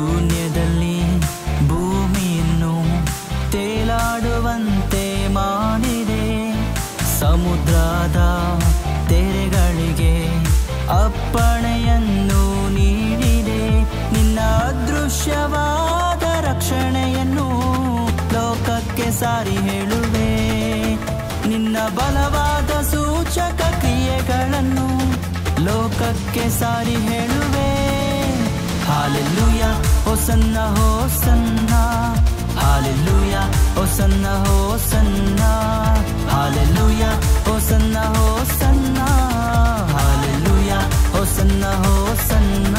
ಶೂನ್ಯದಲ್ಲಿ ಭೂಮಿಯನ್ನು ತೇಲಾಡುವಂತೆ ಮಾಡಿದೆ ಸಮುದ್ರದ ತೆರೆಗಳಿಗೆ ಅಪ್ಪಣೆಯನ್ನು ನೀಡಿದೆ ನಿನ್ನ ಅದೃಶ್ಯವಾದ ರಕ್ಷಣೆಯನ್ನು ಲೋಕಕ್ಕೆ ಸಾರಿ ಹೇಳುವೆ ನಿನ್ನ ಬಲವಾದ ಸೂಚಕ ಕ್ರಿಯೆಗಳನ್ನು ಲೋಕಕ್ಕೆ ಸಾರಿ ಹೇಳುವೆ hallelujah hosanna hosanna hallelujah hosanna hosanna hallelujah hosanna hosanna hallelujah hosanna hosanna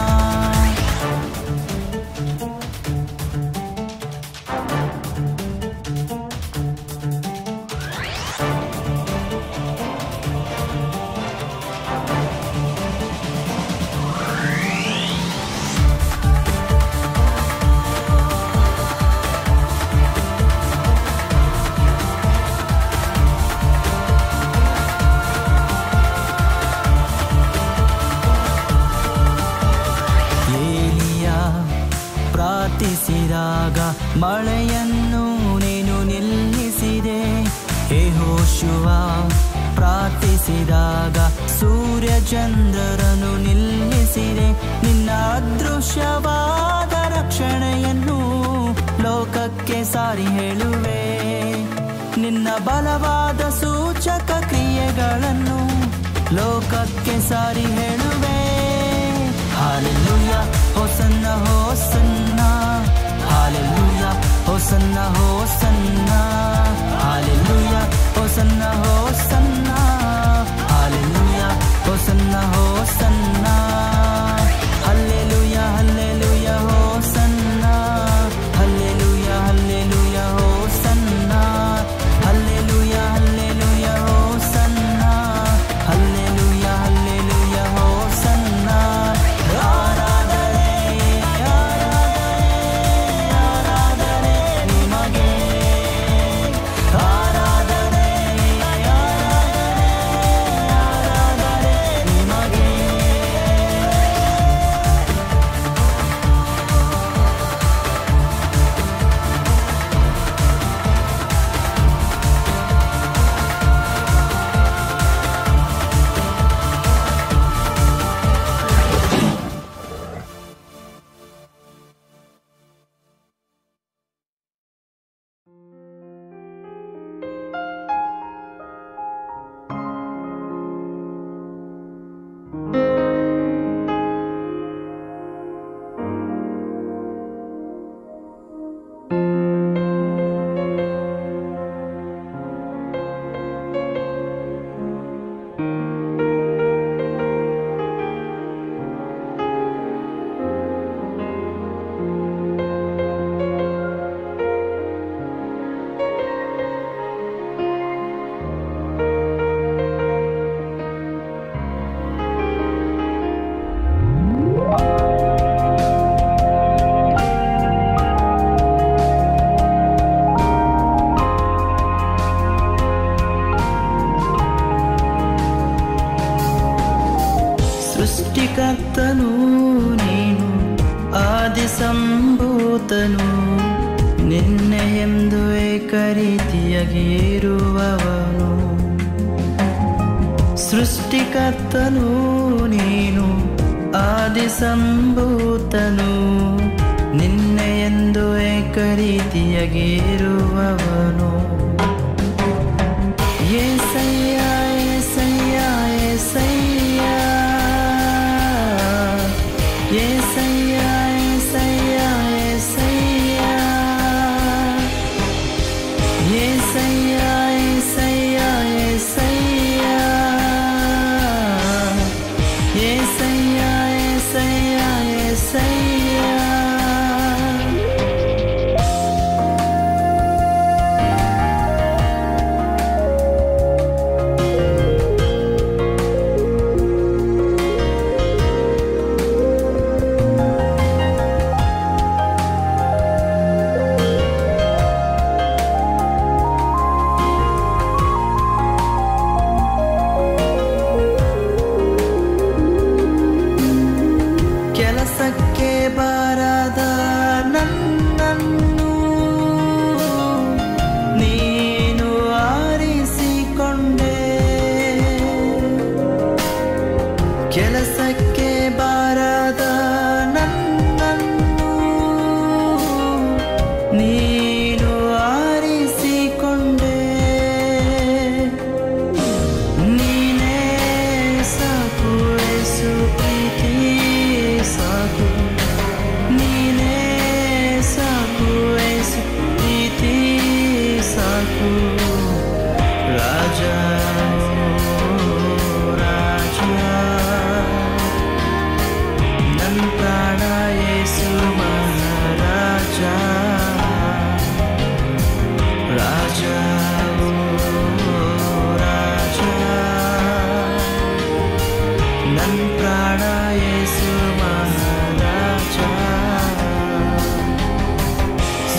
ಏಲಿಯ ಪ್ರಾರ್ಥಿಸಿದಾಗ ಮಳೆಯನ್ನು ನೀನು ನಿಲ್ಲಿಸಿದೆ ಯೆಹೋಶುವ ಪ್ರಾರ್ಥಿಸಿದಾಗ ಸೂರ್ಯ ಚಂದ್ರರನ್ನು ನಿಲ್ಲಿಸಿದೆ ನಿನ್ನ ಅದೃಶ್ಯವಾದ ರಕ್ಷಣೆಯನ್ನು ಲೋಕಕ್ಕೆ ಸಾರಿ ಹೇಳುವೆ ನಿನ್ನ ಬಲವಾದ ಸೂಚಕ ಕ್ರಿಯೆಗಳನ್ನು ಲೋಕಕ್ಕೆ ಸಾರಿ ಹೇಳುವೆ hallelujah hosanna hosanna hallelujah hosanna hosanna hallelujah hosanna hosanna hallelujah hosanna hosanna hallelujah hallelujah hosanna hallelujah hallelujah hosanna hallelujah hallelujah hosanna hallelujah hallelujah hosanna ಆರಾಧನೆ ಆರಾಧನೆ ಆರಾಧನೆ ನಿಮಗೆ ಆರಾಧನೆ ಆರಾಧನೆ ಆರಾಧನೆ ನಿಮಗೆ ಸೃಷ್ಟಿಕರ್ತನು ನೀನು ಆದಿ ಸಂಭೂತನು ನಿನ್ನೆ ಎಂದು ಏಕರೀತಿಯಾಗಿ ಇರುವವನು ಸೃಷ್ಟಿಕರ್ತನು ನೀನು ಆದಿ ಸಂಭೂತನು ನಿನ್ನೆ ಎಂದು ಏಕರೀತಿಯಾಗಿ ಇರುವವನು ಏಸಯ್ಯ ಏಸಯ್ಯ ಏಸಯ್ಯ ಏಸಯ್ಯ ಏಸಯ್ಯ ಏಸಯ್ಯ ಏಸಯ್ಯ ಏಸಯ್ಯ ಏಸಯ್ಯ ಏಸಯ್ಯ ಏಸಯ್ಯ ಏಸಯ್ಯ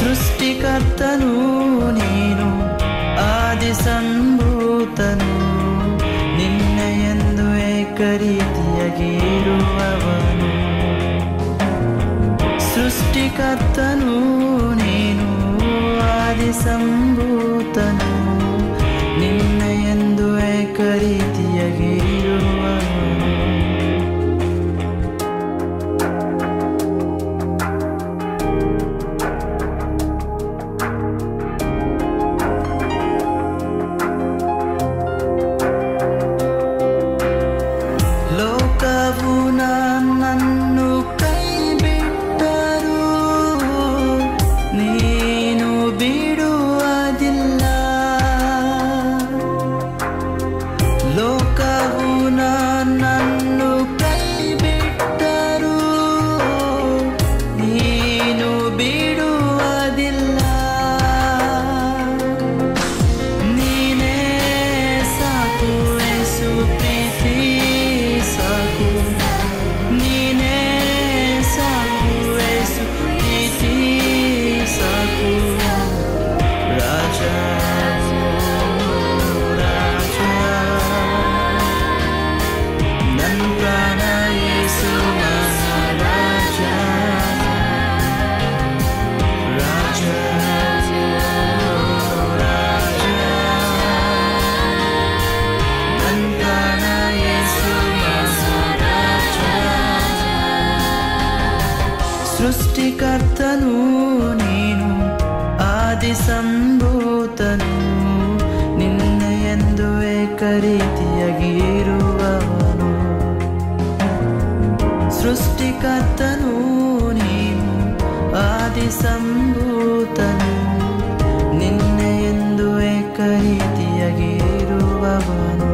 ಸೃಷ್ಟಿಕರ್ತನು ನೀನು ಆದಿ ಸಂಭೂತನು ನಿನ್ನ ಎಂದು ಏಕರೀತಿಯಾಗಿ ಇರುವವನು ಸೃಷ್ಟಿಕರ್ತನು ನೀನು ಆದಿ ಸಂಭೂತನು ನಿನ್ನ ಎಂದು ಏಕರೀತಿಯಾಗಿ ಇರುವವನು ಲೋಕವು ನನ್ನನ್ನು ಕೈ ಬಿಟ್ಟರು ನೀನು ಬಿಡುವುದಿಲ್ಲ ಲೋಕವು ನನ್ನನ್ನು ಕೈ ಬಿಟ್ಟರು ನೀನು ಬಿಡುವುದಿಲ್ಲ ನೀನೇ ಸಾಕು ಏಸು ಪ್ರೀತಿ ಸಾಕು ನೀನೇ ಸಾಕು ಏಸು ಪ್ರೀತಿ ಸಾಕು ರಾಜ ರಾಜ ನನ್ನ ಪ್ರಾಣ ಏಸು ಮಹಾರಾಜ ರಾಜ ರಾಜ ನನ್ನ ಪ್ರಾಣ ಏಸು ಮಹಾರಾಜ ಸೃಷ್ಟಿಕರ್ತನು ನೀನು ಆದಿ ಸಂಭೂತನು ನಿನ್ನ ಎಂದು ಏಕರೀತಿಯಾಗಿ ಇರುವವನು ಸೃಷ್ಟಿಕರ್ತನು ನೀನು ಆದಿ ಸಂಭೂತನು ನಿನ್ನ ಎಂದು ಏಕರೀತಿಯಾಗಿ ಇರುವವನು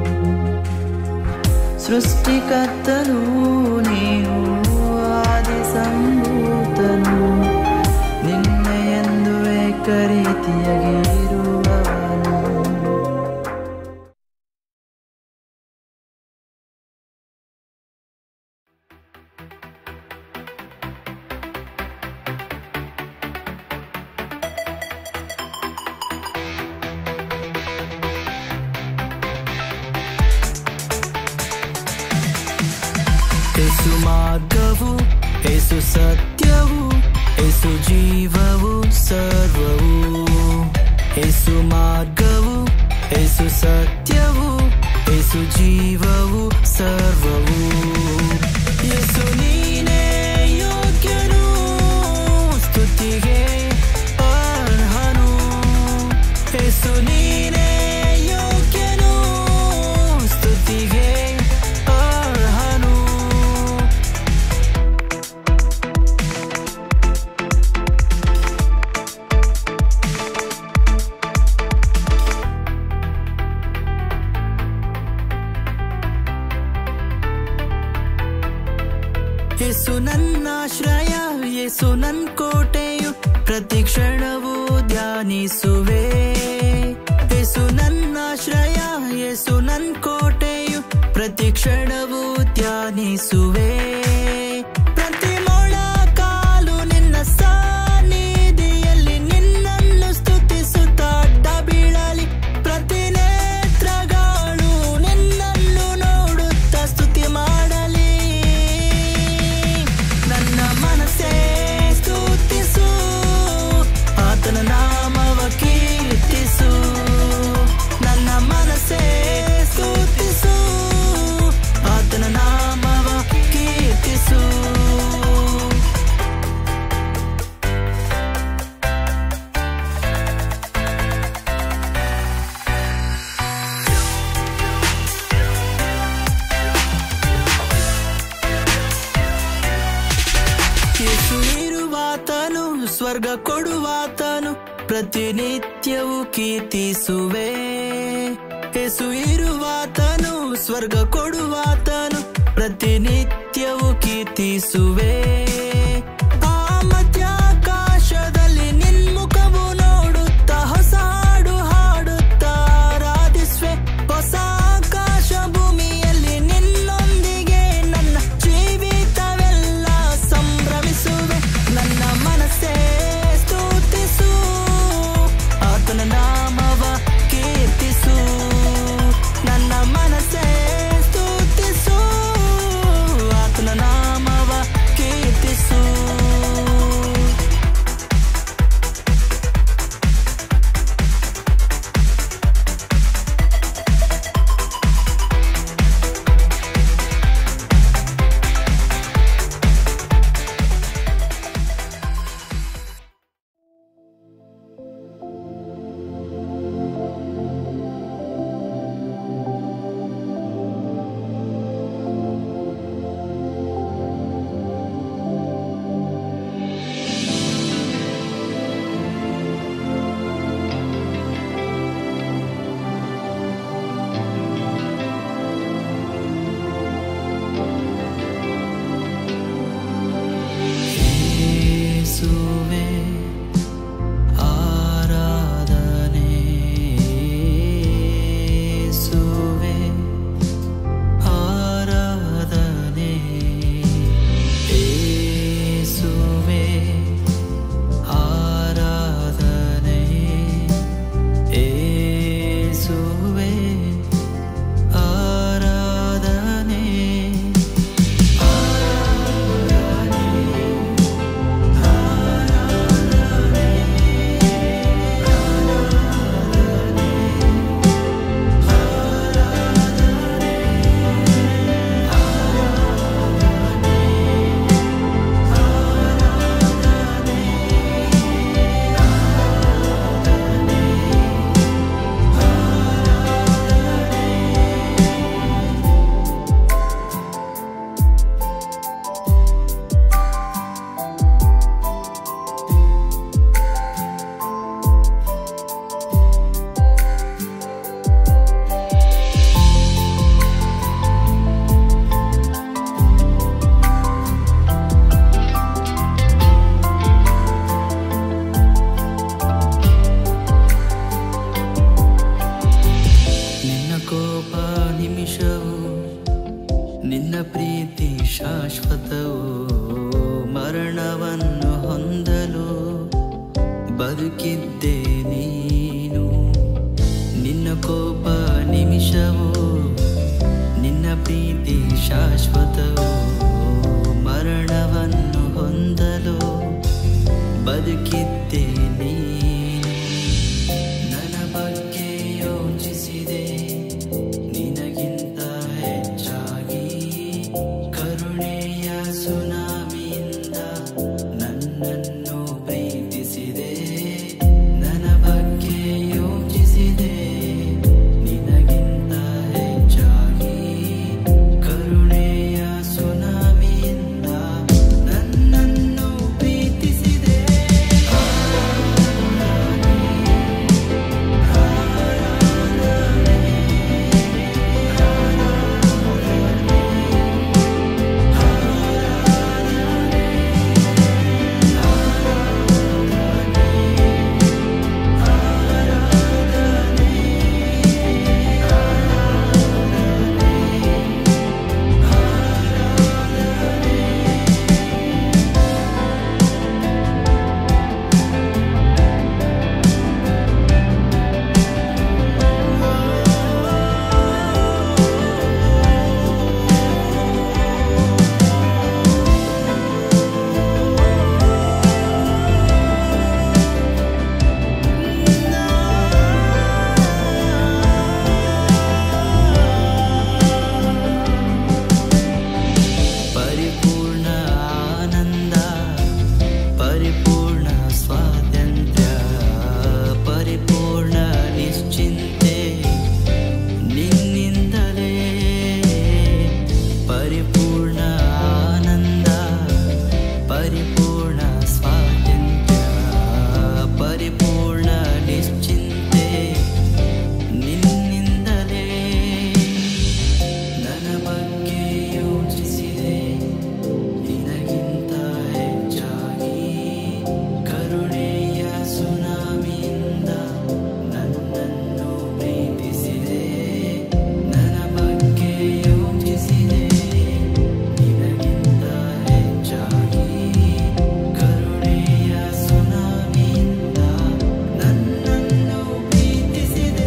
ಸೃಷ್ಟಿಕರ್ತನು ನೀನು ಆದಿ ಸಂಭೂತನು ನಿನ್ನ ಎಂದು ಏಕರೀತಿಯಾಗಿ ಇರುವವನು ಏಸು ಮಾರ್ಗವು ಏಸು ಸತ್ಯವು ಏಸು ಜೀವವು ಸರ್ವವು ಏಸು ಮಾರ್ಗವು ಏಸು ಸತ್ಯವು ಏಸು ಜೀವವು ಸರ್ವವು ಏಸು ನೀನೇ ಯೋಗ್ಯನು ಸ್ತುತಿಗೆ ಅರ್ಹನು ಏಸು ನೀನೇ ಯೋಗ್ಯನು ಸ್ತುತಿಗೆ ಅರ್ಹನು ಯೇಸು ನನ್ನಾಶ್ರಯ ಯೇಸು ನನ್ ಕೋಟೆಯು ಪ್ರತಿ ಕ್ಷಣವೂ ಧ್ಯಾನಿಸುವೆ ಯೇಸು ನನ್ನಾಶ್ರಯ ಯೇಸು ನನ್ ಕೋಟೆಯು ಪ್ರತಿ ಕ್ಷಣವೂ ಧ್ಯಾನಿಸುವೆ ಪ್ರತಿ ಮೊಳ ಕಾಲು ನಿನ್ನ ಸಾನ್ನಿಧಿಯಲ್ಲಿ ನಿನ್ನನ್ನು ಸ್ತುತಿಸುತ್ತಾ ಅಡ್ಡ ಬೀಳಲಿ ಪ್ರತಿ ನೇತ್ರಗಳು ನಿನ್ನನ್ನು ನೋಡುತ್ತಾ ಸ್ತುತಿ ಮಾಡಲಿ ನನ್ನ ಮನಸ್ಸೇ ಸ್ತುತಿಸು ಆತನ ನಾಮವ ಕೀರ್ತಿಸು ನನ್ನ ಮನಸ್ಸೇ ಸ್ತುತಿಸು ಆತನ ನಾಮವ ಕೀರ್ತಿಸು ಯೇಸು ಇರುವಾತನು ಸ್ವರ್ಗ ಕೊಡುವಾತನು ಪ್ರತಿನಿತ್ಯವೂ ಕೀರ್ತಿಸುವೆ ಯೇಸು ಇರುವಾತನು ಸ್ವರ್ಗ ಕೊಡುವಾತನು ಪ್ರತಿನಿತ್ಯವೂ ಕೀರ್ತಿಸುವೆ ಆ ಮಧ್ಯಾಕಾಶದಲ್ಲಿ ನಿನ್ಮುಖವು ನೋಡುತ್ತಾ ಹೊಸ ಹಾಡು ಹಾಡುತ್ತಾ ಆರಾಧಿಸುವೆ ಹೊಸ ಆಕಾಶ ಭೂಮಿಯಲ್ಲಿ ನಿನ್ನೊಂದಿಗೆ ನನ್ನ ಜೀವಿತವೆಲ್ಲ ಸಂಭ್ರಮಿಸುವೆ ನನ್ನ ಮನಸ್ಸೇ ಸ್ತುತಿಸು ಬದುಕಿದ್ದೆ ನೀನು ನಿನ್ನ ಕೋಪ ನಿಮಿಷವೋ ನಿನ್ನ ಪ್ರೀತಿ ಶಾಶ್ವತವೋ ಮರಣವನ್ನು ಹೊಂದಲು ಬದುಕಿದ್ದೆ ನೀನು ನನ್ನ ಬಗ್ಗೆ ಯೋಚಿಸಿದೆ ನಿನಗಿಂತ ಹೆಚ್ಚಾಗಿ ಕರುಣೆಯ ಸುನಾಮಿಯಿಂದ ನನ್ನನ್ನು ಪ್ರೀತಿಸಿದೆ ನನ್ನ ಬಗ್ಗೆ ಯೋಚಿಸಿದೆ ನಿನಗಿಂತ ಹೆಚ್ಚಾಗಿ ಕರುಣೆಯ ಸುನಾಮಿಯಿಂದ ನನ್ನನ್ನು ಪ್ರೀತಿಸಿದೆ ಪರಿಪೂರ್ಣ ಆನಂದ ಪರಿಪೂರ್ಣ ಸ್ವಾತಂತ್ರ್ಯ ಪರಿಪೂರ್ಣ ನಿಶ್ಚಿಂತೆ ನಿನ್ನಿಂದಲೇ ಪರಿಪೂರ್ಣ ಆನಂದ ಪರಿಪೂರ್ಣ ಸ್ವಾತಂತ್ರ್ಯ ಪರಿಪೂರ್ಣ ನಿಶ್ಚಿಂತೆ ನಿನ್ನಿಂದಲೇ ನನ್ನ ಬಗ್ಗೆ ಯೋಚಿಸಿದೆ ನಿನಗಿಂತ ಹೆಚ್ಚಾಗಿ ಕರುಣೆಯ ಸುನಾಮಿಯಿಂದ ನನ್ನನ್ನು ಪ್ರೀತಿಸಿದೆ ನನ್ನ ಬಗ್ಗೆ ಯೋಚಿಸಿದೆ ನಿನಗಿಂತ ಹೆಚ್ಚಾಗಿ ಕರುಣೆಯ ಸುನಾಮಿಯಿಂದ ನನ್ನನ್ನು ಪ್ರೀತಿಸಿದೆ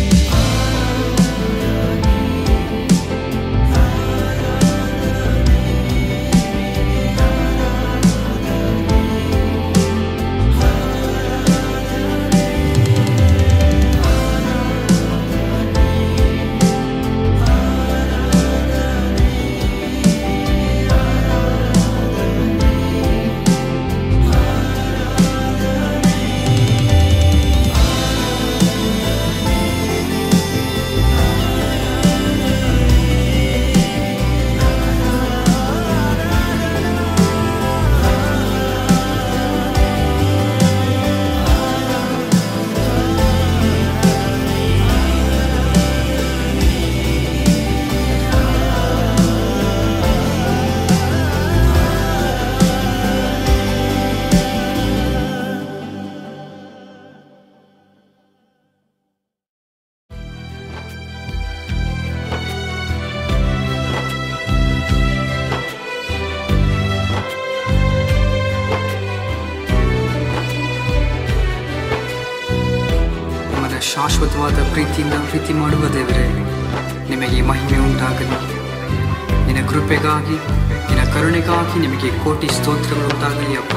ನಮ್ಮನ್ನ ಶಾಶ್ವತವಾದ ಪ್ರೀತಿಯಿಂದ ಪ್ರೀತಿ ಮಾಡುವ ದೇವರೇ ನಿಮಗೆ ಮಹಿಮೆ ಉಂಟಾಗಲಿ ನಿನ್ನ ಕೃಪೆಗಾಗಿ ನಿನ್ನ ಕರುಣೆಗಾಗಿ ನಿಮಗೆ ಕೋಟಿ ಸ್ತೋತ್ರಗಳು ಉಂಟಾಗಲಿ ಅಪ್ಪ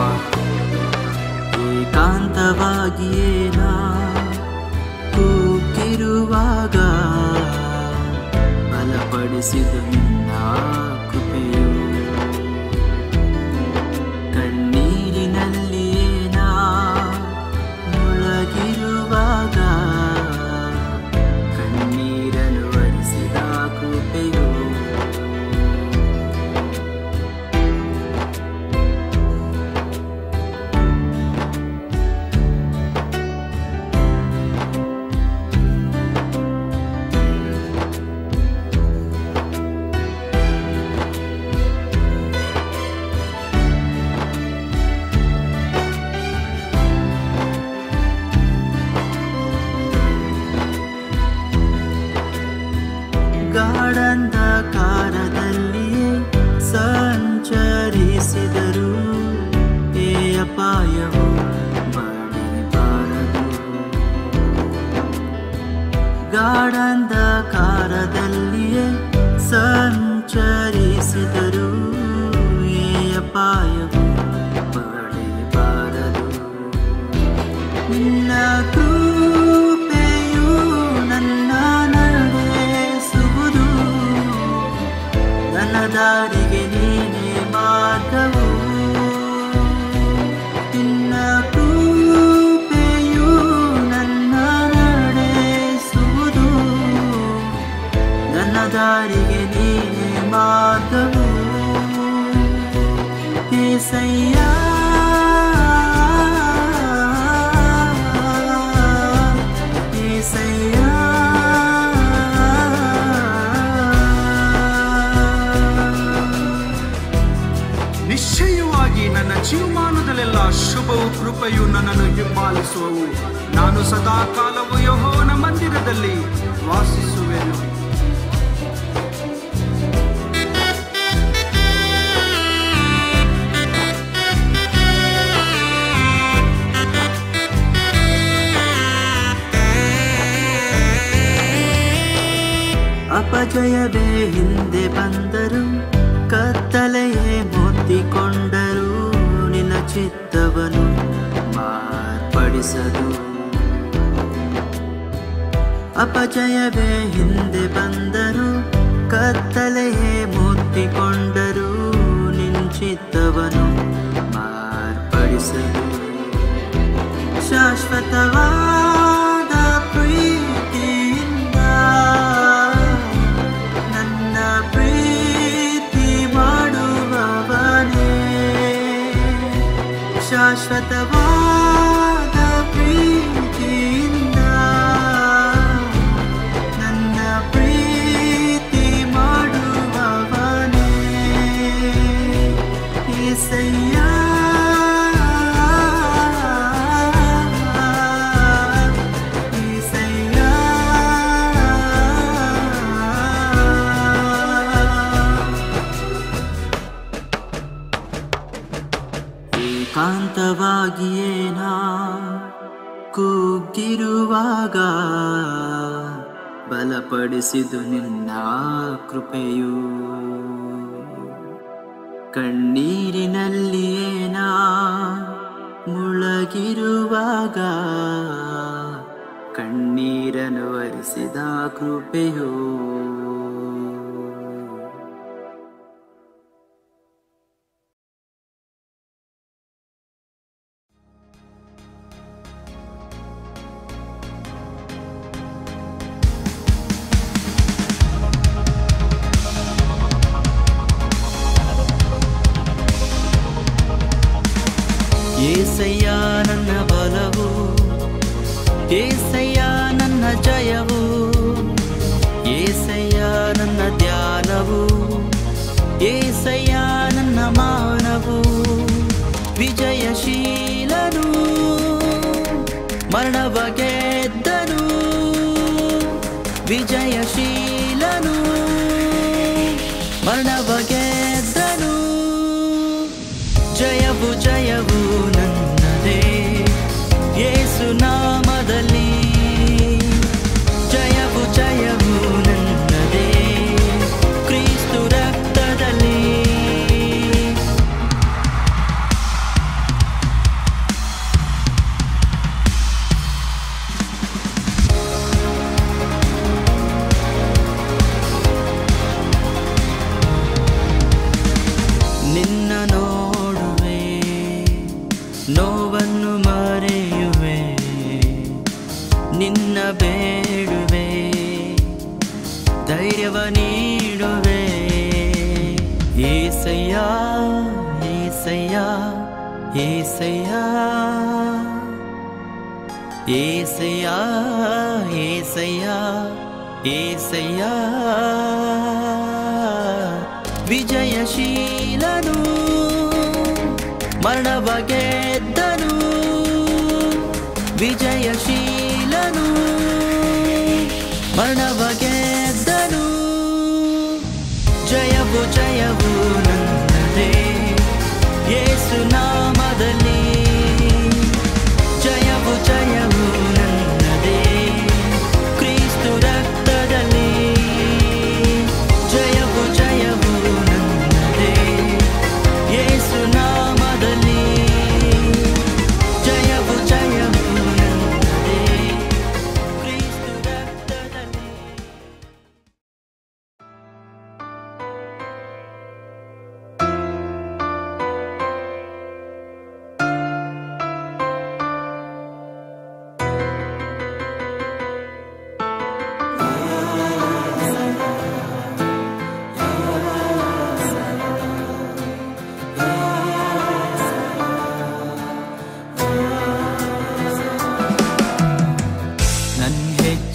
ಏಕಾಂತವಾಗಿಯೇ ನಾ ಕೂಗಿರುವಾಗ ಬಲಪಡಿಸಿದ ನಿನ್ನ ಕೃಪೆಯು ಕಣ್ಣೀರಿನಲ್ಲಿಯೇ ನಾ ಮುಳಗಿರುವಾಗ ಕಣ್ಣೀರನ್ನು ಒರೆಸಿದ ಕೃಪೆಯು ಗಾಢಂಧಕಾರದಲ್ಲಿಯೇ ಸಂಚರಿಸಿದರು ಏ ಅಪಾಯವು ಪಡೆಬಾರದು ನಿನ್ನ ಕೃಪೆಯು ನನ್ನ ನಡೆಸುವುದು ನನ್ನ ದಾರಿಗೆ ನೀನೇ ಮಾರ್ಗವು ನಿನ್ನ ಕೃಪೆಯು ನನ್ನ ನಡೆಸುವುದು ನನ್ನ ದಾರಿಗೆ ನೀನೇ ಮಾರ್ಗವು ಏಸಯ್ಯ ಏಸಯ್ಯ ನಿಶ್ಚಯವಾಗಿ ನನ್ನ ಜೀವಮಾನದಲ್ಲೆಲ್ಲ ಶುಭವು ಕೃಪೆಯು ನನ್ನನ್ನು ಹಿಂಬಾಲಿಸುವವು ನಾನು ಸದಾ ಕಾಲವು ಯಹೋವನ ಮಂದಿರದಲ್ಲಿ ವಾಸಿಸುವೆನು ಅಪಜಯವೇ ಹಿಂದೆ ಬಂದರು ಕತ್ತಲೆಯೇ ಮುತ್ತಿಕೊಂಡರು ನಿನ್ನ ಚಿತ್ತವನು ಮಾರ್ಪಡಿಸದು ಅಪಜಯವೇ ಹಿಂದೆ ಬಂದರು ಕತ್ತಲೆಯೇ ಮುತ್ತಿಕೊಂಡರು ನಿನ್ನ ಚಿತ್ತವನು ಮಾರ್ಪಡಿಸದು ಶಾಶ್ವತವಾದ ಪ್ರೀತಿಯಿಂದ ನನ್ನ ಪ್ರೀತಿ ಮಾಡುವವನೇ ಶಾಶ್ವತವಾದ ಪ್ರೀತಿಯಿಂದ ನನ್ನ ಪ್ರೀತಿ ಮಾಡುವವನೇ ಏಸಯ್ಯ ಏಸಯ್ಯ ಏಕಾಂತವಾಗಿಯೇ ನಾ ಕುಗ್ಗಿರುವಾಗ ಬಲಪಡಿಸಿದು ನಿನ್ನ ಕೃಪೆಯು ಕಣ್ಣೀರಿನಲ್ಲಿಯೇ ನಾ ಮುಳಗಿರುವಾಗ ಕಣ್ಣೀರನ್ನು ಒರೆಸಿದ ಕೃಪೆಯೋ ಏಸಯ್ಯ ನನ್ನ ಬಲವು ಏಸಯ್ಯ ನನ್ನ ಜಯವು ಏಸಯ್ಯ ನನ್ನ ಧ್ಯಾನವು ಏಸಯ್ಯ ನನ್ನ ಮಾನವು ವಿಜಯಶೀಲನು ಮರಣವ ಗೆದ್ದನು ವಿಜಯಶೀಲನು ಮರಣವ ಗೆದ್ದನು ಜಯವು ಜಯವು ನನ್ನದೇ ಯೇಸು ನಾಮದಲ್ಲಿ ಜಯವು ಜಯವು ನನ್ನದೇ ಕ್ರಿಸ್ತು ರಕ್ತದಲ್ಲಿ ನಿನ್ನ ನೋಡುವೆ ನೋವನ್ನು ಮರೆಯುವೆ ನಿನ್ನ ಬೇಡುವೆ ಧೈರ್ಯವ ನೀಡುವೆ ಏಸಯ್ಯ ಏಸಯ್ಯ ಏಸಯ್ಯ ಏಸಯ್ಯ ಏಸಯ್ಯ ಏಸಯ್ಯ ವಿಜಯಶೀಲನು ಮರಣವ ಗೆದ್ದನು ವಿಜಯಶೀಲನು ಮರಣವ ಗೆದ್ದನು ಜಯವು ಜಯವು ನನ್ನದೇ ಯೇಸು ನಾಮದಲ್ಲಿ ಜಯವು ಜಯವು ನನ್ನದೇ ಕ್ರಿಸ್ತು ರಕ್ತದಲ್ಲಿ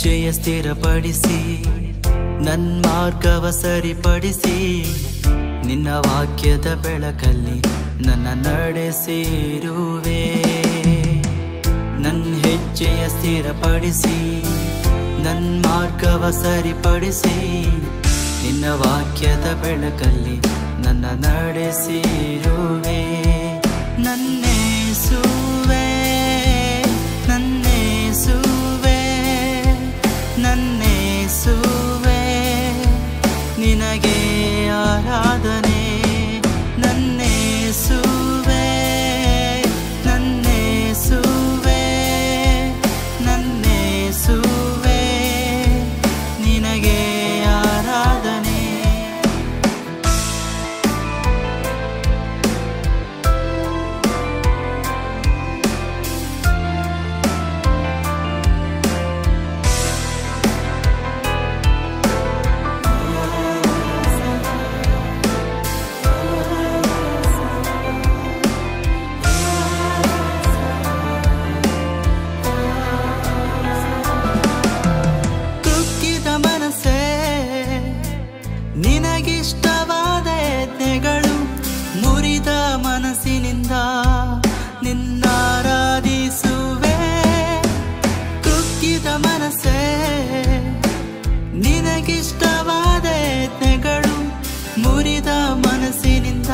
ಹೆಜ್ಜೆಯ ಸ್ಥಿರಪಡಿಸಿ ನನ್ನ ಮಾರ್ಗವ ಸರಿಪಡಿಸಿ ನಿನ್ನ ವಾಕ್ಯದ ಬೆಳಕಲ್ಲಿ ನನ್ನ ನಡೆಸಿರುವೆ ನನ್ನ ಹೆಜ್ಜೆಯ ಸ್ಥಿರಪಡಿಸಿ ನನ್ನ ಮಾರ್ಗವ ಸರಿಪಡಿಸಿ ನಿನ್ನ ವಾಕ್ಯದ ಬೆಳಕಲ್ಲಿ ನನ್ನ ನಡೆಸಿರುವೆ ನನ್ನೇಸುವೆ ನನ್ನೇಸುವೆ ನನ್ನೇಸುವೆ ನಿನಗೆ ಆರಾಧನೆ ನನ್ನೇಸುವೆ ನನ್ನೇಸುವೆ ನನ್ನೇಸುವೆ ನಿನಗೆ ಆರಾಧನೆ ಕುಕ್ಕಿದ ಮನಸ್ಸೇ ನಿನಗಿಷ್ಟವಾದ ಯಜ್ಞಗಳು ಮುರಿದ ಮನಸ್ಸಿನಿಂದ ನಿನ್ನಾರಾಧಿಸುವೆ ಕುಕ್ಕಿದ ಮನಸ್ಸೇ ನಿನಗಿಷ್ಟವಾದ ಯಜ್ಞಗಳು ಮುರಿದ ಮನಸ್ಸಿನಿಂದ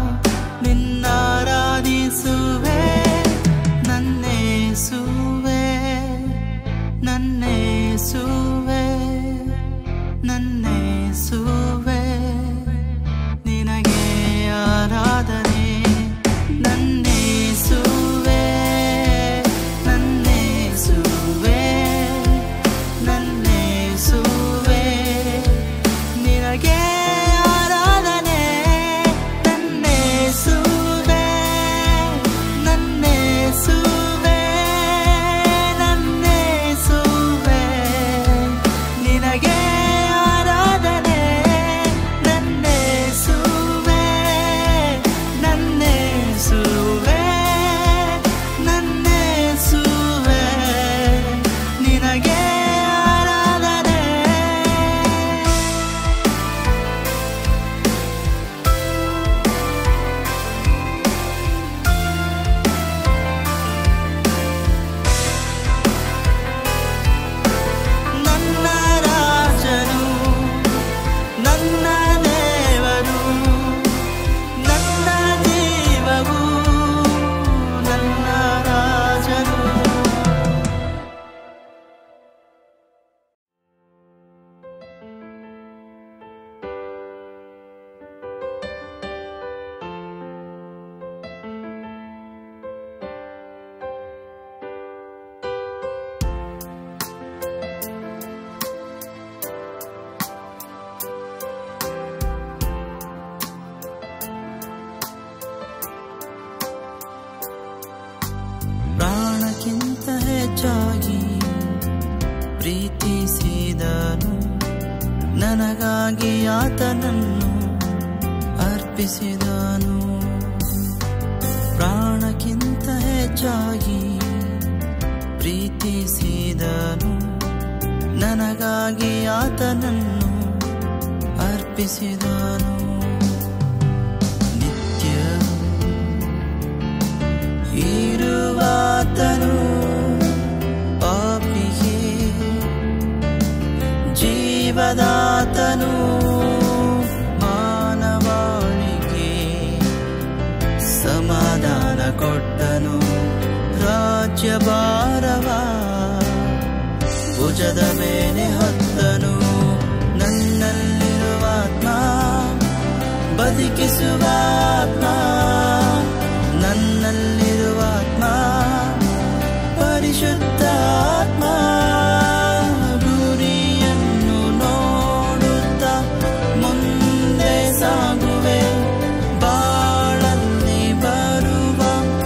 ನಿನ್ನಾರಾಧಿಸುವೆ ನನ್ನೇಸುವೆ ನನ್ನೇಸುವೆ ನನ್ನೇಸುವೆ ನಿನಗೆ ಆರಾಧನೆ ನನ್ನೇಸುವೆ ನನ್ನೇಸುವೆ ನನ್ನೇಸುವೆ ನಿನಗೆ ಆರಾಧನೆ ನನ್ನೇಸುವೆ ನನ್ನೇಸುವೆ ನನ್ನೇಸುವೆ ನಿನಗೆ ಆರಾಧನೆ ನನ್ನೇಸುವೆ ನನ್ನೇಸುವೆ ನನ್ನೇಸುವೆ ನಿನಗೆ ಆರಾಧನೆ ನನ್ನ ರಾಜನು ನನ್ನ ದೇವರು ನನ್ನ ಜೀವವು ನನ್ನ ರಾಜನು ಪ್ರಾಣಕ್ಕಿಂತ ಹೆಚ್ಚಾಗಿ ಪ್ರೀತಿಸಿದನು ನನಗಾಗಿ ಆತನನ್ನು ಅರ್ಪಿಸಿದನು ಪ್ರಾಣಕ್ಕಿಂತ ಹೆಚ್ಚಾಗಿ ಪ್ರೀತಿಸಿದನು ನನಗಾಗಿ ಆತನನ್ನು ಅರ್ಪಿಸಿದನು ನಿತ್ಯ ಇರುವಾತನು ಪಾಪಿಗೆ ಜೀವದಾತನು ಮಾನವಾಳಿಗೆ ಸಮಾಧಾನ ಕೊಟ್ಟನು ರಾಜ್ಯ ಭಾರವ ಭುಜದ ಮೇಲೆ ಹೊತ್ತನು ನನ್ನಲ್ಲಿರುವ ಆತ್ಮ ಬದುಕಿಸುವ ಆತ್ಮ ನನ್ನಲ್ಲಿರುವ ಆತ್ಮ ಪರಿಶುದ್ಧ ಆತ್ಮ ಗುರಿಯನ್ನು ನೋಡುತ್ತಾ ಮುಂದೆ ಸಾಗುವೆ ಬಾಳಲ್ಲಿ ಬರುವ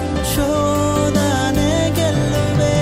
ಶೋಧನೆ ಗೆಲ್ಲುವೆ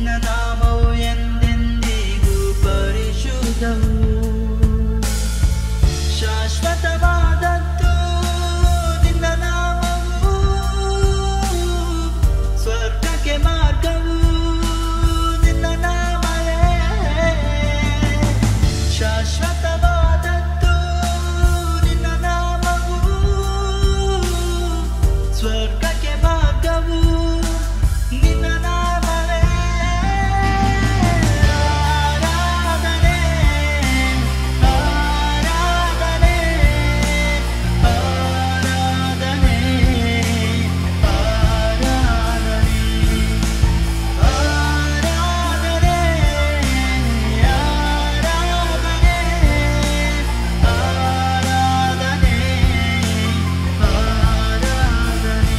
ನಿನ್ನ ನಾಮವು ಎಂದೆಂದಿಗೂ ಪರಿಶುದ್ಧವು ಶಾಶ್ವತವಾದದ್ದು ನಿನ್ನ ನಾಮವು ಸ್ವರ್ಗಕ್ಕೆ ಮಾರ್ಗವು ನಿನ್ನ ನಾಮವೇ ಶಾಶ್ವತವಾದದ್ದು ನಿನ್ನ ನಾಮವು ಸ್ವರ್ಗಕ್ಕೆ ಮಾರ್ಗವು ನಿನ್ನ ನಾಮವೇ ಆರಾಧನೆ ಆರಾಧನೆ ಆರಾಧನೆ ಆರಾಧನೆ ಆರಾಧನೆ ಆರಾಧನೆ ಆರಾಧನೆ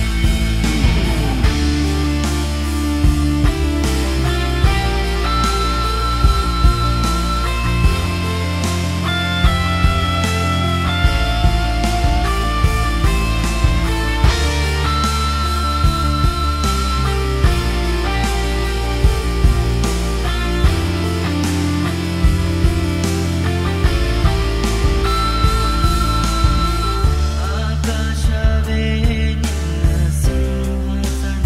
ಆಕಾಶವೇ ನಿನ್ನ ಸಿಂಹಾಸನ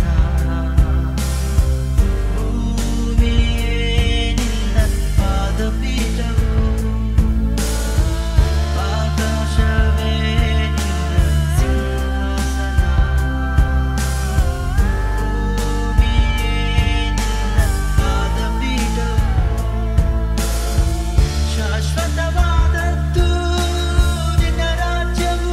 ಭೂಮಿಯೇ ನಿನ್ನ ಪಾದಪೀಠವು ಆಕಾಶವೇ ನಿನ್ನ ಸಿಂಹಾಸನ ಭೂಮಿಯೇ ನಿನ್ನ ಪಾದಪೀಠವು ಶಾಶ್ವತವಾದದ್ದು ನಿನ್ನ ರಾಜ್ಯವು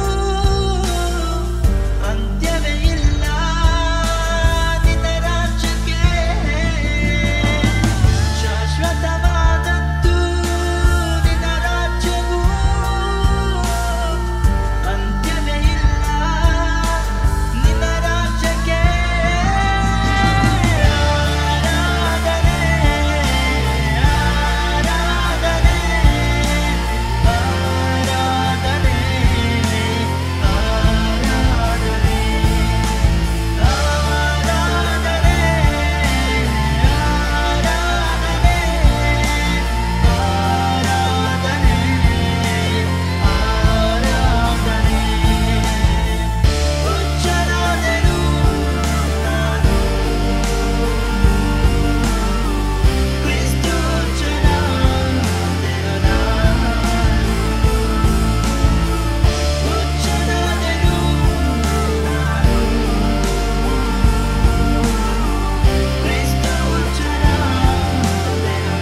ಅಂತ್ಯವೇ ಇಲ್ಲ ನಿನ್ನ ರಾಜ್ಯಕ್ಕೆ ಶಾಶ್ವತವಾದದ್ದು ನಿನ್ನ ರಾಜ್ಯವು ಅಂತ್ಯವೇ ಇಲ್ಲ ನಿನ್ನ ರಾಜ್ಯಕ್ಕೆ ಆರಾಧನೆ ಆರಾಧನೆ ಆರಾಧನೆ ಆರಾಧನೆ ಆರಾಧನೆ ಆರಾಧನೆ ಆರಾಧನೆ ಉಚ್ಚರಾದೆನು ನಾನು ಕ್ರಿಸ್ತು ಉಚ್ಚರಾದೆನು ಉಚ್ಚರಾದೆನು ನಾನು ಕ್ರಿಸ್ತು ಉಚ್ಚರಾದೆನು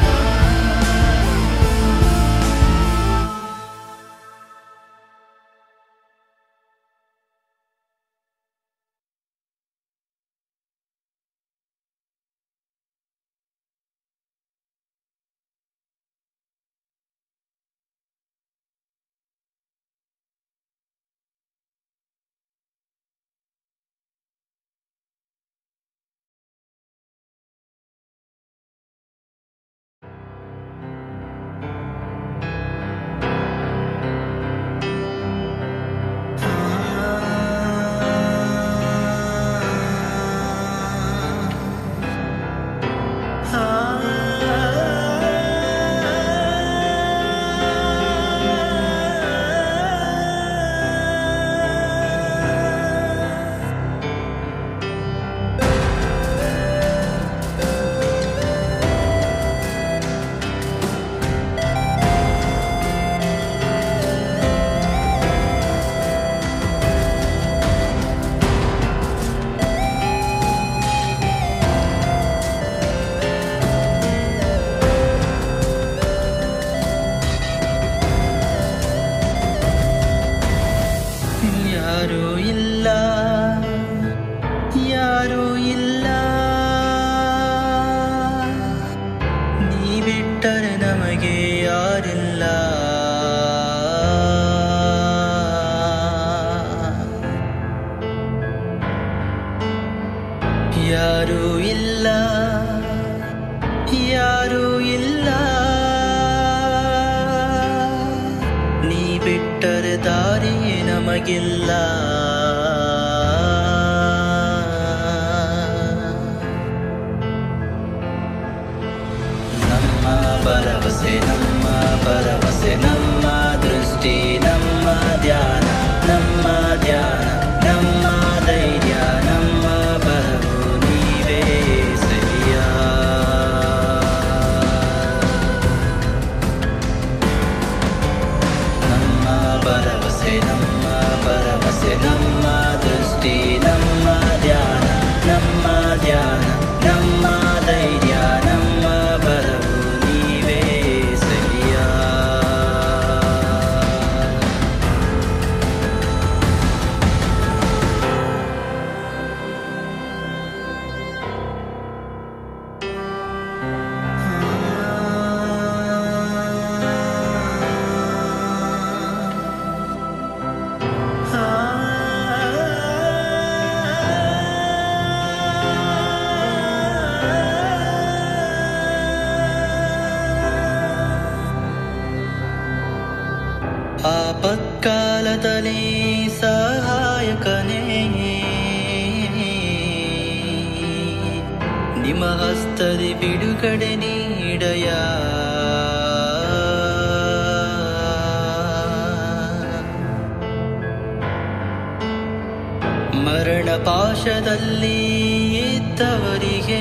ಯಾರೂ ಇಲ್ಲ ಯಾರೂ ಇಲ್ಲ ನೀ ಬಿಟ್ಟರೆ ನಮಗೆ ಯಾರಿಲ್ಲ ಯಾರೂ ಇಲ್ಲ ಯಾರೂ ಇಲ್ಲ ನೀ ಬಿಟ್ಟರೆ ದಾರಿ ನಮಗಿಲ್ಲ ಭರವಸೆ ನಮ್ಮ ಭರವಸೆ ನಮ್ಮ ದೃಷ್ಟಿ ನಮ್ಮ ಧ್ಯಾನ ನಮ್ಮ ಧ್ಯಾನ ನಮ್ಮ ಧೈರ್ಯ ನಮ್ಮ ಬರವು ನೀವೇ ಸರಿಯಾ ನಮ್ಮ ಭರವಸೆ ನಮ್ಮ ಭರವಸೆ ನಮ್ಮ ದೃಷ್ಟಿ ನಮ್ಮ ಧ್ಯಾನ ನಮ್ಮ ಧ್ಯಾನ ನಮ್ಮ ಧೈರ್ಯ ನಮ್ಮ ಬರವು ನೀವೇ ಸರಿಯಾ ಆಪತ್ಕಾಲದಲ್ಲಿ ಸಹಾಯಕನೇ ನಿಮ್ಮ ಹಸ್ತದಿ ಬಿಡುಗಡೆ ನೀಡಯ ಮರಣ ಪಾಶದಲ್ಲಿ ಇದ್ದವರಿಗೆ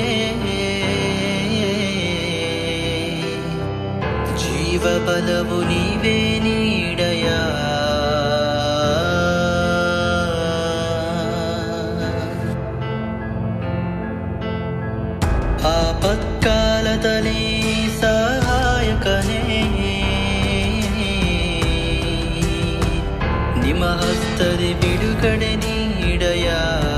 ಜೀವ ಬಲವು ನೀವೇ ನೀಡಯ ಆಪತ್ಕಾಲದಲ್ಲಿ ಸಹಾಯಕನೇ ನಿಮ್ಮ ಹಸ್ತದಿ ಬಿಡುಗಡೆ ನೀಡಯ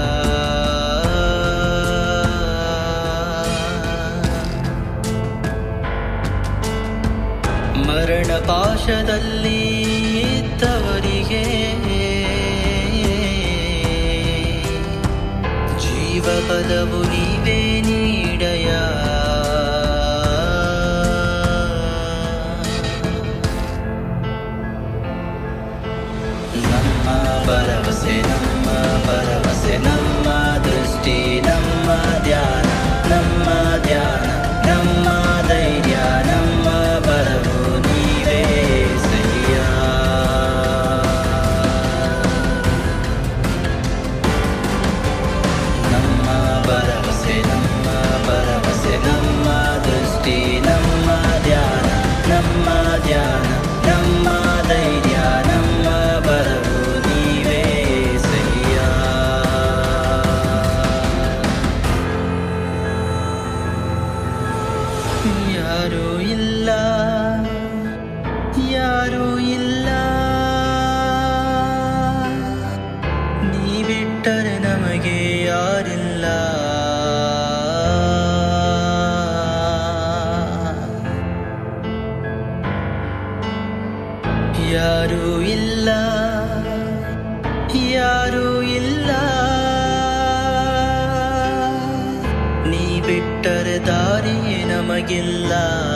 ಮರಣ ಪಾಶದಲ್ಲಿ ಇದ್ದವರಿಗೆ ಜೀವ ಬಲವು ನೀವೇ ನೀಡಯ ನಮ್ಮ ಭರವಸೆ ನಮ್ಮ ಭರವಸೆ ನಮ್ಮ ದೃಷ್ಟಿ ನಮ್ಮ ಧ್ಯಾನ ನಮ್ಮ ಧ್ಯಾನ ನಮ್ಮ ಧೈರ್ಯ ನಮ್ಮ ಬರವು ನೀವೇ ಸರಿಯಾ ನಮ್ಮ ಭರವಸೆ ನಮ್ಮ ಭರವಸೆ ನಮ್ಮ ದೃಷ್ಟಿ ನಮ್ಮ ಧ್ಯಾನ ನಮ್ಮ ಧ್ಯಾನ ನಮ್ಮ ಧೈರ್ಯ ನಮ್ಮ ಬರವು ನೀವೇ ಸರಿಯಾ ಯಾರೂ ಇಲ್ಲ ಯಾರೂ ಇಲ್ಲ ನೀ ಬಿಟ್ಟರೆ ನಮಗೆ ಯಾರಿಲ್ಲ ಯಾರೂ ಇಲ್ಲ ಯಾರೂ ಇಲ್ಲ ನೀ ಬಿಟ್ಟರೆ ದಾರಿ ನಮಗಿಲ್ಲ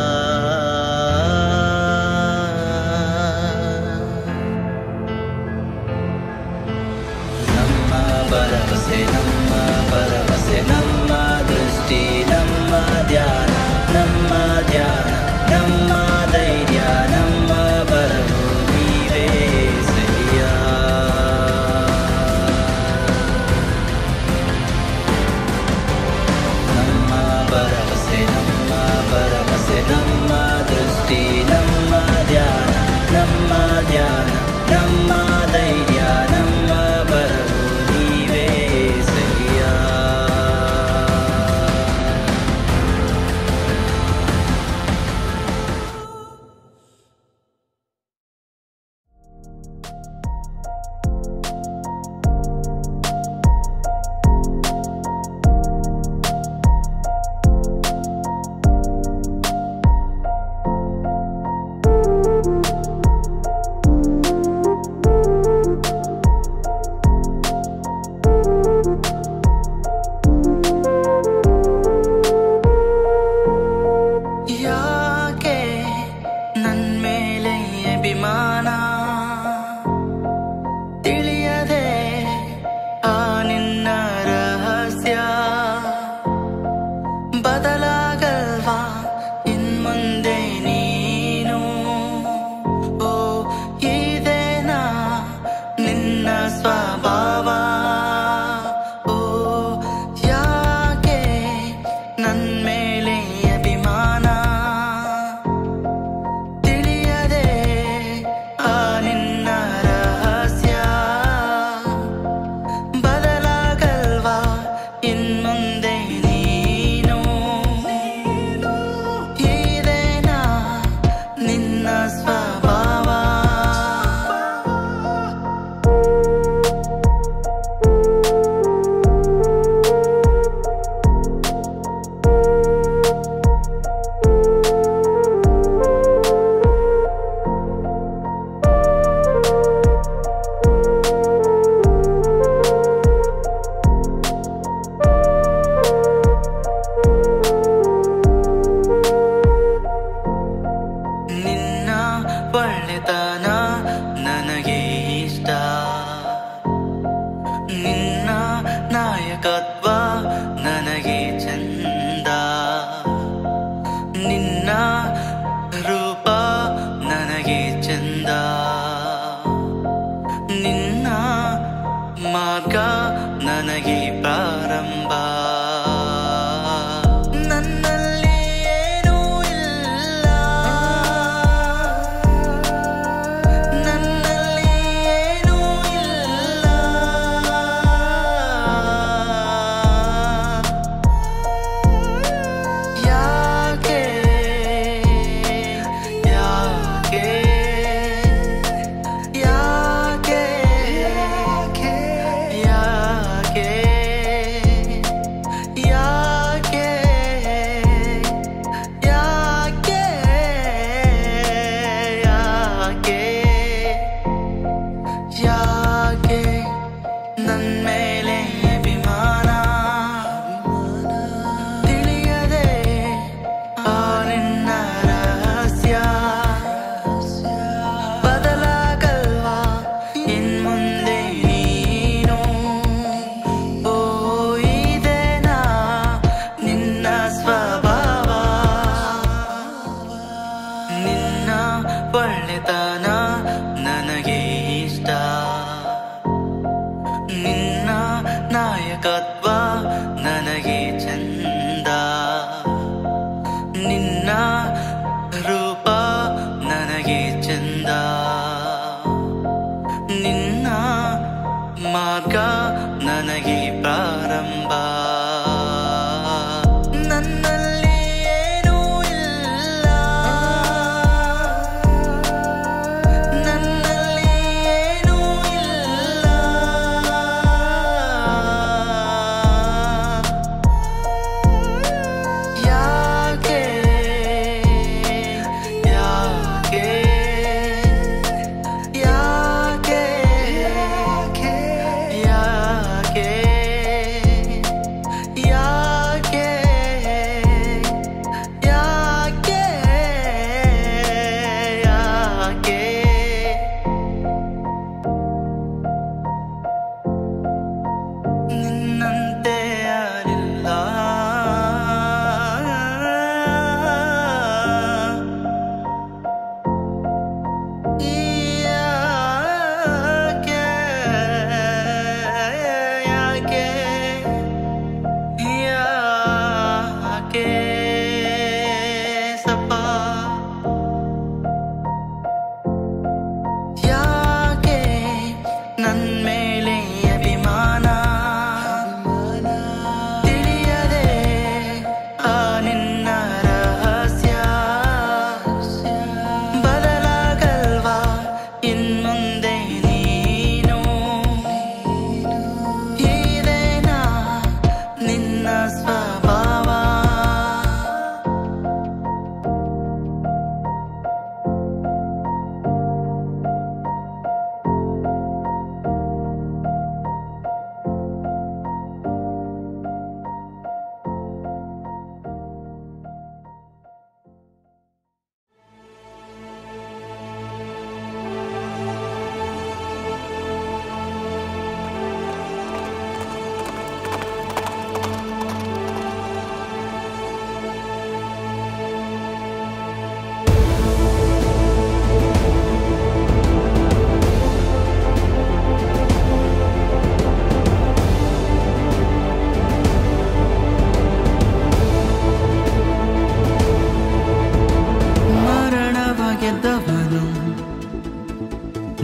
ನಮ್ಮ ಭರವಸೆ ನಮ್ಮ ಭರವಸೆ ನಮ್ಮ ದೃಷ್ಟಿ ನಮ್ಮ ಧ್ಯಾನ ನಮ್ಮ ಧ್ಯಾನ ನಮ್ಮ ಧೈರ್ಯ ನಮ್ಮ ಬರವು ನೀವೇ ಸರಿಯಾ ನಮ್ಮ ಭರವಸೆ ನಮ್ಮ ಭರವಸೆ ನಮ್ಮ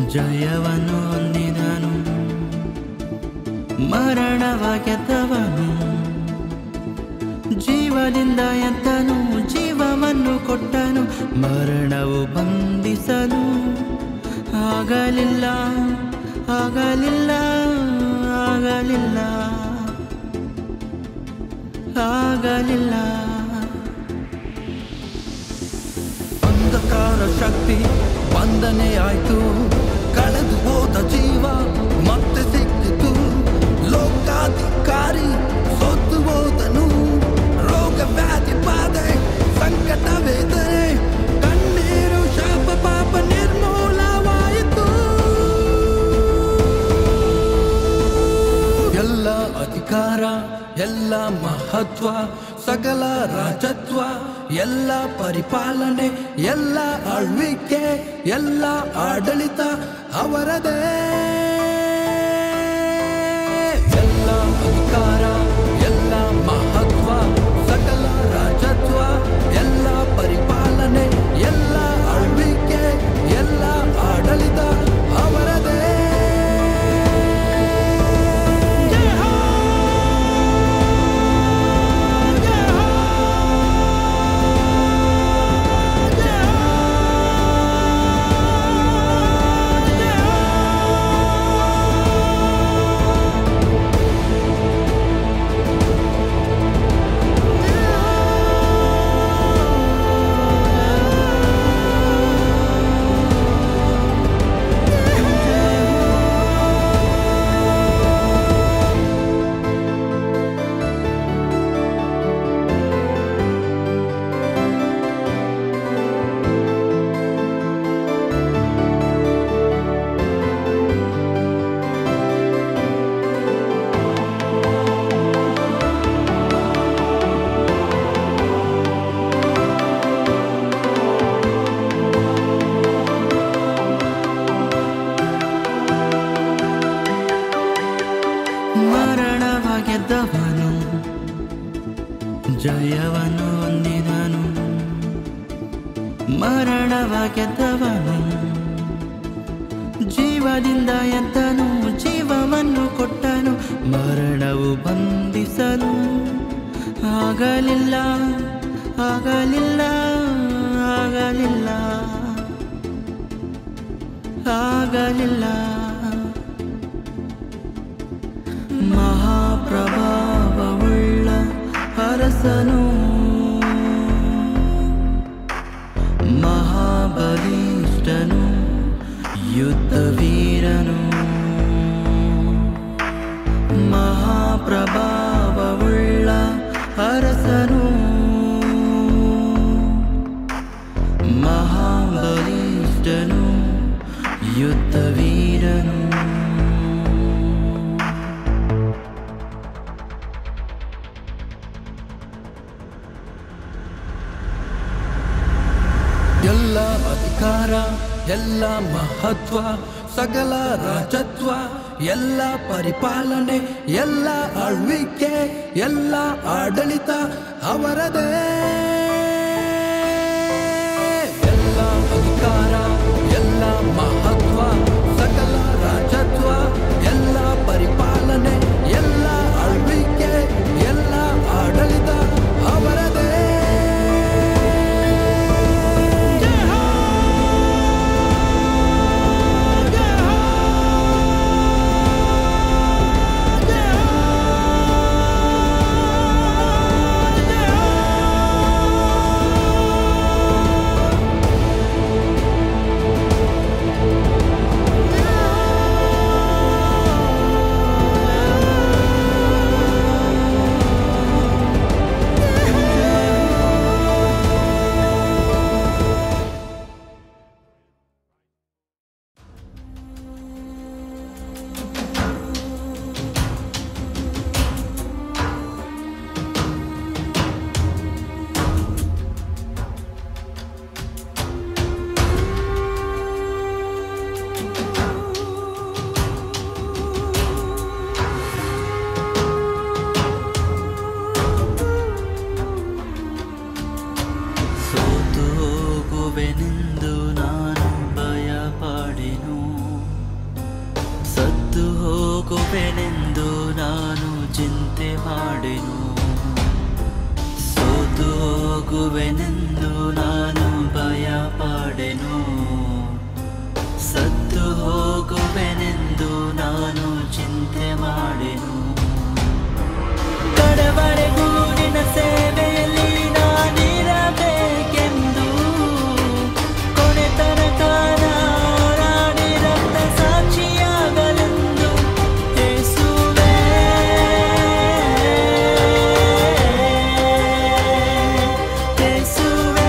ಜಯವನ್ನು ಹೊಂದಿದನು ಮರಣವ ಗೆದ್ದವನು ಜೀವದಿಂದ ಎದ್ದನು ಜೀವವನ್ನು ಕೊಟ್ಟನು ಮರಣವು ಬಂಧಿಸಲು ಆಗಲಿಲ್ಲ ಆಗಲಿಲ್ಲ ಆಗಲಿಲ್ಲ ಆಗಲಿಲ್ಲ ಅಂಧಕಾರ ಶಕ್ತಿ ಬಂಧನೆ ಆಯ್ತು ಕಳೆದು ಹೋದ ಜೀವ ಮತ್ತೆ ಸಿಕ್ಕಿತು ಲೋಕಾಧಿಕಾರಿ ಸೋತು ಹೋದನು ರೋಗ ವ್ಯಾಧಿ ಬಾಧೆ ಸಂಕಟ ವೇದನೆ ಕಣ್ಣೀರು ಶಾಪ ಪಾಪ ನಿರ್ಮೂಲವಾಯಿತು ಎಲ್ಲ ಅಧಿಕಾರ ಎಲ್ಲ ಮಹತ್ವ ಸಕಲ ರಾಜತ್ವ ಎಲ್ಲ ಪರಿಪಾಲನೆ ಎಲ್ಲ ಆಳ್ವಿಕೆ ಎಲ್ಲ ಆಡಳಿತ ಅವರದೇ ಎಲ್ಲ ಅಧಿಕಾರ ಎಲ್ಲ ಮಹತ್ವ ಸಕಲ ರಾಜತ್ವ ಎಲ್ಲ ಪರಿಪಾಲನೆ ಎಲ್ಲ ಆಳ್ವಿಕೆ ಎಲ್ಲ ಆಡಳಿತ ಅವರದೇ ಮರಣವ ಗೆದ್ದವನು ಜಯವನ್ನು ಹೊಂದಿದನು ಮರಣವ ಗೆದ್ದವನು ಜೀವದಿಂದ ಎದ್ದನು ಜೀವವನ್ನು ಕೊಟ್ಟನು ಮರಣವು ಬಂಧಿಸಲು ಆಗಲಿಲ್ಲ ಆಗಲಿಲ್ಲ ಆಗಲಿಲ್ಲ ಆಗಲಿಲ್ಲ ಮಹಾಪ್ರಭಾವವುಳ್ಳ ಅರಸನು ಮಹಾಬಲಿಷ್ಠನು ಯುದ್ಧ ವೀರನು ಮಹಾಪ್ರಭಾವವುಳ್ಳ ಅರಸನು ಮಹಾಬಲಿಷ್ಠನು ಯುದ್ಧ ವೀರನು ಎಲ್ಲ ಅಧಿಕಾರ ಎಲ್ಲ ಮಹತ್ವ ಸಕಲ ರಾಜತ್ವ ಎಲ್ಲ ಪರಿಪಾಲನೆ ಎಲ್ಲ ಆಳ್ವಿಕೆ ಎಲ್ಲ ಆಡಳಿತ ಅವರದೇ ಎಲ್ಲ ಅಧಿಕಾರ ಎಲ್ಲ ಮಹತ್ವ ಸಕಲ ರಾಜತ್ವ ಎಲ್ಲ ಪರಿಪಾಲನೆ ಎಲ್ಲ ಆಳ್ವಿಕೆ ಎಲ್ಲ ಆಡಳಿತ ಅವರದೇ ಸೋತು ಹೋಗುವೆನೆಂದು ನಾನು ಭಯಪಡೆನು ಹೋಗುವೆನೆಂದು ನಾನು ಭಯ ಪಡೆನು ಸತ್ತು ಹೋಗುವೆನೆಂದು ನಾನು ಚಿಂತೆ ಮಾಡೆನು ಕಡವರೆಗೂ ನಿನ್ನ ಸೇವೆಯಲ್ಲಿ ನಾನಿರಬೇಕೆಂದು ಕೊನೆ ತನಕ ನಾರಾಡಿ ರಕ್ತ ಸಾಕ್ಷಿಯಾಗಲೆಂದು ಯೇಸುವೇ ಯೇಸುವೇ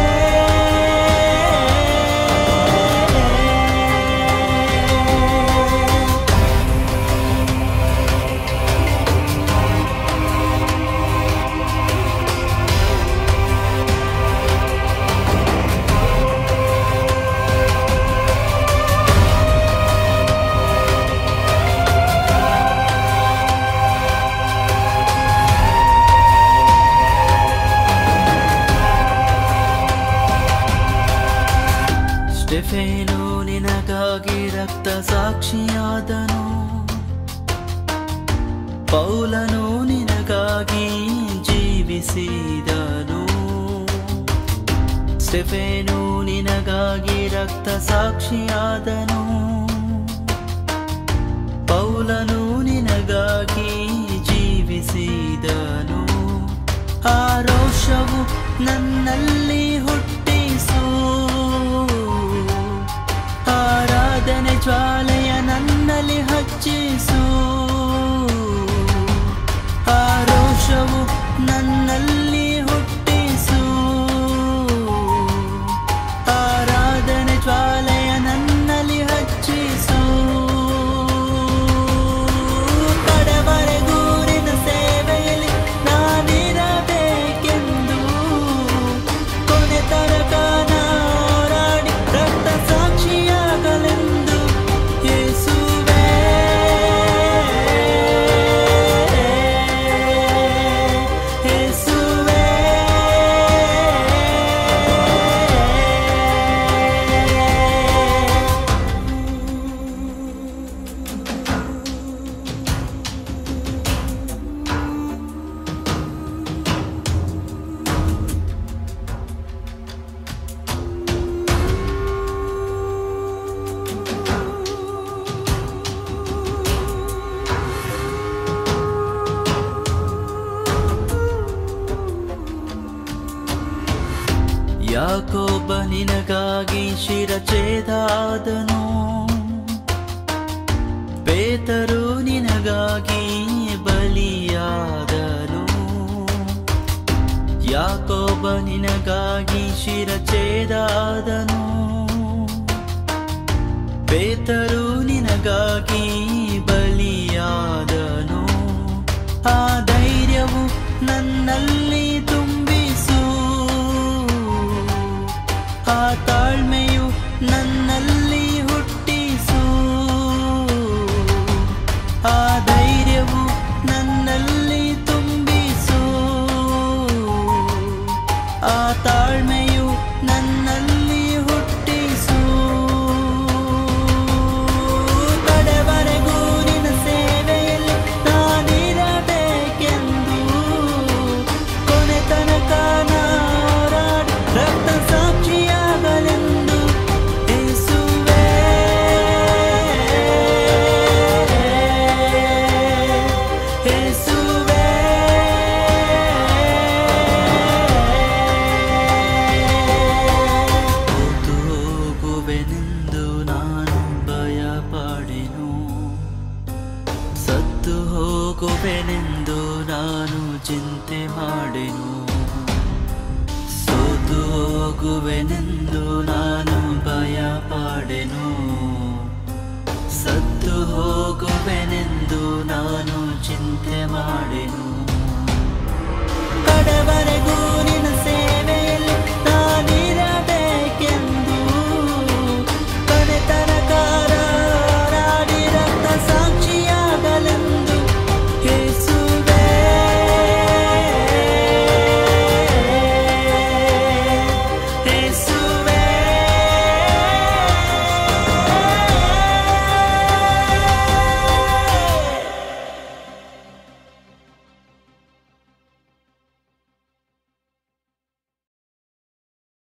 ಸ್ಟೆಫೇನು ನಿನಗಾಗಿ ರಕ್ತ ಸಾಕ್ಷಿಯಾದನು ಪೌಲನು ನಿನಗಾಗಿ ಜೀವಿಸಿದನು ಸ್ಟೆಫೇನು ನಿನಗಾಗಿ ರಕ್ತ ಸಾಕ್ಷಿಯಾದನು ಪೌಲನು ನಿನಗಾಗಿ ಜೀವಿಸಿದನು ಆ ರೋಷವು ನನ್ನಲ್ಲಿ ಹುಟ್ಟಿಸು ಆರಾಧನೆ ಜ್ವಾಲೆಯ ನನ್ನಲ್ಲಿ ಹಚ್ಚಿಸು ಆ ರೋಷವು ನನ್ನಲ್ಲಿ ಹುಟ್ಟಿಸು ಆರಾಧನೆ ಜ್ವಾಲೆಯ ನನ್ನಲ್ಲಿ ಹಚ್ಚಿಸು ಕಡೆವರೆಗೂ ನಿನ್ನ ಸೇವೆಯಲ್ಲಿ ನಾನಿರಬೇಕೆಂದು ಕೊನೆ ತನಕ ನಾರಾಡಿ ರಕ್ತ ಸಾಕ್ಷಿಯಾಗಲೆಂದು ಯೇಸುವೇ ಯೇಸುವೇ ಯಾಕೋಬ ನಿನಗಾಗಿ ಶಿರಚೇದಾದನು ಪೇತರು ನಿನಗಾಗಿ ಬಲಿಯಾದನು ಯಾಕೋಬ ನಿನಗಾಗಿ ಶಿರಚೇದಾದನು ಪೇತರು ನಿನಗಾಗಿ ಬಲಿಯಾದನು ಆ ಧೈರ್ಯವು ನನ್ನಲ್ಲಿ ತುಂಬಿಸು ಆ ತಾಳ್ಮೆಯು ನನ್ನಲ್ಲಿ ಹುಟ್ಟಿಸು ಆ ಧೈರ್ಯವು ನನ್ನಲ್ಲಿ ತುಂಬಿಸು ಆ ತಾಳ್ಮೆಯು ನನ್ನಲ್ಲಿ ಹುಟ್ಟಿಸು ಕಡೆವರೆಗೂ ನಿನ್ನ ಸೇವೆಯಲ್ಲಿ ನಾನಿರಬೇಕೆಂದು ಕೊನೆ ತನಕ ನಾರಾಡಿ ರಕ್ತ ಸಾಕ್ಷಿಯಾಗಲೆಂದು ಯೇಸುವೇ ಯೇಸುವೇ ಕೂತು ಹೋಗುವೆನೆಂದು ನಾನು ಭಯ ಪಡೆನು ಸತ್ತು ಹೋಗುವೆನೆಂದು ನಾನು ಚಿಂತೆ ಮಾಡೆನು ಸೋತು ಹೋಗುವೆನೆಂದು ನಾನು ಭಯ ಪಡೆನು ಸತ್ತು ಹೋಗುವೆನೆಂದು ನಾನು ಚಿಂತೆ ಮಾಡೆನು ಕಡೆವರೆಗೂ ನಿನ್ನ ಸೇವೆಯಲ್ಲಿ